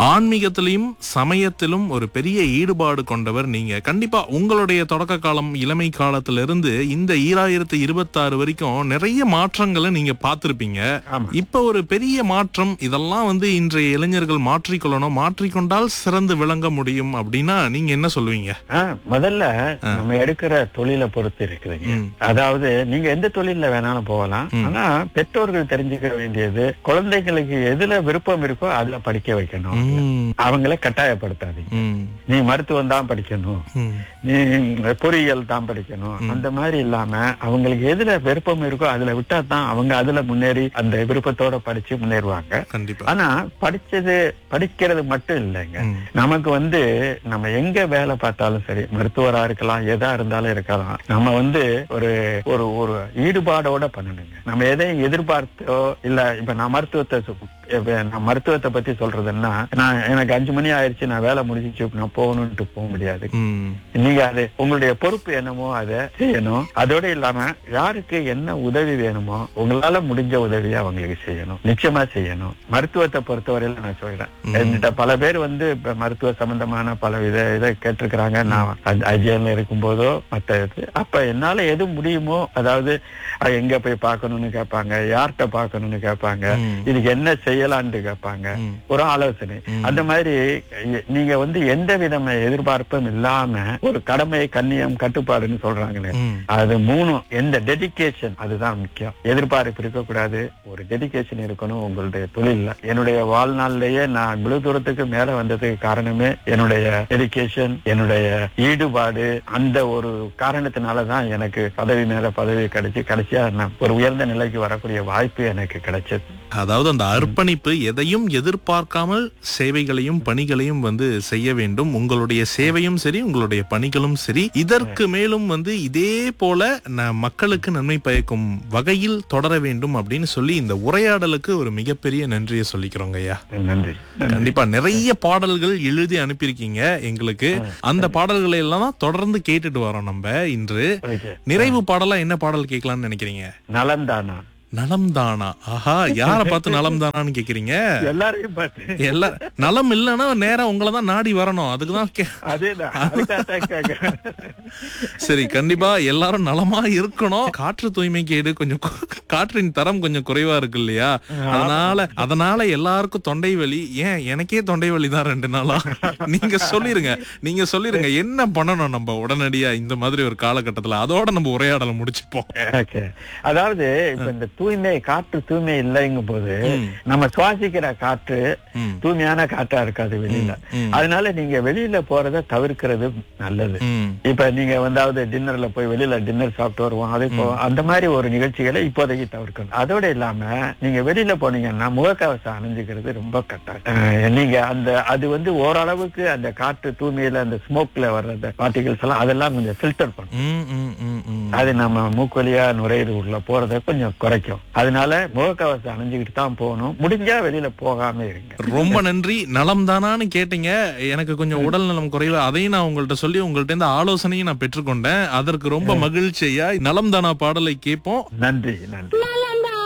ஆன்மீகத்திலும் சமயத்திலும் ஒரு பெரிய ஈடுபாடு கொண்டவர் நீங்க கண்டிப்பா உங்களுடைய தொடக்க காலம் இளமை காலத்திலிருந்து இந்த ஈராயிரத்தி இருபத்தாறு வரைக்கும் நிறைய மாற்றங்களை நீங்க பார்த்திருப்பீங்க ஆமா. இப்ப ஒரு பெரிய மாற்றம் இதெல்லாம் வந்து இன்றைய இளைஞர்கள் மாற்றிக்கொள்ளணும் மாற்றிக்கொண்டால் சிறந்து விளங்க முடியும் அப்படின்னா நீங்க என்ன சொல்லுவீங்க ஆ, முதல்ல நம்ம எடுக்கிற தொழிலை பொறுத்து இருக்குதுங்க ம். அதாவது நீங்க எந்த தொழில்ல வேணாலும் போகலாம் ஆனா பெற்றோர்கள் தெரிஞ்சுக்க வேண்டியது குழந்தைகளுக்கு எதுல விருப்பம் இருக்கோ அதுல படிக்க வைக்கணும் ம், அவங்கள கட்டாயப்படுத்தாதீங்க ம், நீ மருத்துவம் தான் படிக்கணும் ம், நீ பொறியியல் தான் படிக்கணும் அந்த மாதிரி இல்லாம அவங்களுக்கு எதுல விருப்பம் இருக்கோ அதுல விட்டா தான் அவங்க அதுல முன்னேறி அந்த விருப்பத்தோட படிச்சு முன்னேறுவாங்க கண்டிப்பா ஆனா படிச்சது படிக்கிறது மட்டும் இல்லைங்க ம், நமக்கு வந்து நம்ம எங்க வேலை பார்த்தாலும் சரி மருத்துவரா இருக்கலாம் எதா இருந்தாலும் இருக்கலாம் நம்ம வந்து ஒரு ஒரு ஒரு ஈடுபாடோட பண்ணணுங்க நம்ம எதையும் எதிர்பார்த்தோ இல்ல இப்ப நான் மருத்துவத்தை சொ- இப்ப நான் மருத்துவத்தை பத்தி சொல்றதுன்னா நான் எனக்கு அஞ்சு மணி ஆயிடுச்சு நான் வேலை முடிஞ்சிச்சு நான் போகணும்ட்டு போக முடியாது ம், நீங்க அது உங்களுடைய பொறுப்பு என்னமோ அதை செய்யணும் அதோட இல்லாம யாருக்கு என்ன உதவி வேணுமோ உங்களால முடிஞ்ச உதவியை அவங்களுக்கு செய்யணும் நிச்சயமா செய்யணும் மருத்துவத்தை பொறுத்தவரையில நான் சொல்றேன் என்கிட்ட பல பேர் வந்து இப்ப மருத்துவ சம்பந்தமான பல வித இதை கேட்டிருக்கிறாங்க நான் ஐஜிஎன்ல இருக்கும் போதோ மத்த இது அப்ப என்னால எது முடியுமோ அதாவது அஹ், எங்க போய் பார்க்கணும்னு கேட்பாங்க யார்கிட்ட பார்க்கணும்னு கேட்பாங்க ம். இதுக்கு என்ன செய்யலாம்னு கேட்பாங்க ம். ஒரு ஆலோசனை அந்த மாதிரி இ- நீங்க வந்து எந்த விதமான எதிர்பார்ப்பும் இல்லாம ஒரு கடமை கண்ணியம் கட்டுப்பாடுன்னு சொல்றாங்களே ம். அது மூணும் எந்த டெடிகேஷன் அதுதான் முக்கியம் எதிர்பார்ப்பு இருக்கக்கூடாது ஒரு டெடிகேஷன் இருக்கணும் உங்களுடைய தொழில்ல என்னுடைய வாழ்நாள்லயே நான் இவ்வளவு தூரத்துக்கு மேல வந்ததுக்கு காரணமே என்னுடைய டெடிகேஷன் என்னுடைய ஈடுபாடு அந்த ஒரு காரணத்தினாலதான் எனக்கு பதவி மேல பதவி கிடைச்சு கடைசியா நான் ஒரு உயர்ந்த நிலைக்கு வரக்கூடிய வாய்ப்பு எனக்கு கிடைச்சது அதாவது அந்த அர்ப்பணிப்பு எதையும் எதிர்பார்க்காமல் சேவைகளையும் பணிகளையும் வந்து செய்ய வேண்டும் உங்களுடைய சேவையும் சரி உங்களுடைய பணிகளும் சரி இதற்கு மேலும் வந்து இதே போல ந- மக்களுக்கு நன்மை பயக்கும் வகையில் தொடர வேண்டும் அப்படின்னு சொல்லி இந்த உரையாடலுக்கு ஒரு மிகப்பெரிய நன்றியை சொல்லிக்கிறோங்க ஐயா நன்றி கண்டிப்பா நிறைய பாடல்கள் எழுதி அனுப்பியிருக்கீங்க எங்களுக்கு அந்த பாடல்களை எல்லாம் தான் தொடர்ந்து கேட்டுட்டு வரோம் நம்ம இன்று ஓகே நிறைவு பாடலா என்ன பாடல் கேட்கலாம்னு நினைக்கிறீங்க நலந்தானா நலம் தானா ஆஹா யார பார்த்து நலம் தானான்னு கேக்குறீங்க எல்லாரையும் பார்த்து எல்லா நலம் இல்லைன்னா நேரா உங்களை தான் நாடி வரணும் அதுக்குதான் கே- அதேதான் அதுக்காக தான் கேக்குறேன். சரி கண்டிப்பா எல்லாரும் நலமா இருக்கணும் காற்று தூய்மை கேடு கொஞ்சம் கு- காற்றின் தரம் கொஞ்சம் குறைவா இருக்கு இல்லையா அதனால அதனால எல்லாருக்கும் தொண்டை வலி ஏன் எனக்கே தொண்டை வலி தான் ரெண்டு நாளா நீங்க சொல்லிருங்க நீங்க சொல்லிருங்க என்ன பண்ணணும் நம்ம உடனடியா இந்த மாதிரி ஒரு காலகட்டத்துல அதோட நம்ம உரையாடலை முடிச்சுப்போம் ஓகே அதாவது இப்ப இந்த தூய்மை காற்று தூய்மை இல்லைங்கும் போது ம். நம்ம சுவாசிக்கிற காற்று ம். தூய்மையான காற்றா இருக்காது வெளியில ம். அதனால நீங்க வெளியில போறத தவிர்க்கிறது நல்லது ம் இப்ப நீங்க வந்தாவது டின்னர்ல போய் வெளியில டின்னர் சாப்பிட்டு வருவோம் அதே போ அந்த மாதிரி ஒரு நிகழ்ச்சிகளை இப்போதைக்கு தவிர்க்கணும் அதோட இல்லாம நீங்க வெளியில போனீங்கன்னா முகக்கவசம் அணிஞ்சுக்கிறது ரொம்ப கட்டாயம் அஹ் நீங்க அந்த அது வந்து ஓரளவுக்கு அந்த காற்று தூய்மையில அந்த ஸ்மோக்ல வர்ற அந்த பார்ட்டிகல்ஸ் எல்லாம் அதெல்லாம் கொஞ்சம் ஃபில்டர் பண்ணும் ம், ம், ம், ம். அது நம்ம மூக்கொலியா நுரையீரல் உள்ள போறத கொஞ்சம் குறைக்கும் அதனால முகக்கவசம் அணிஞ்சுக்கிட்டு தான் போகணும் முடிஞ்சா வெளியில போகாம இருங்க ரொம்ப நன்றி நலம் தானான்னு கேட்டீங்க எனக்கு கொஞ்சம் உடல் நலம் குறைவு அதையும் நான் உங்கள்ட்ட சொல்லி உங்கள்ட்ட இருந்து ஆலோசனையும் நான் பெற்றுக்கொண்டேன் அதற்கு ரொம்ப மகிழ்ச்சியா நலம் தானா பாடலை கேட்போம் நன்றி நன்றி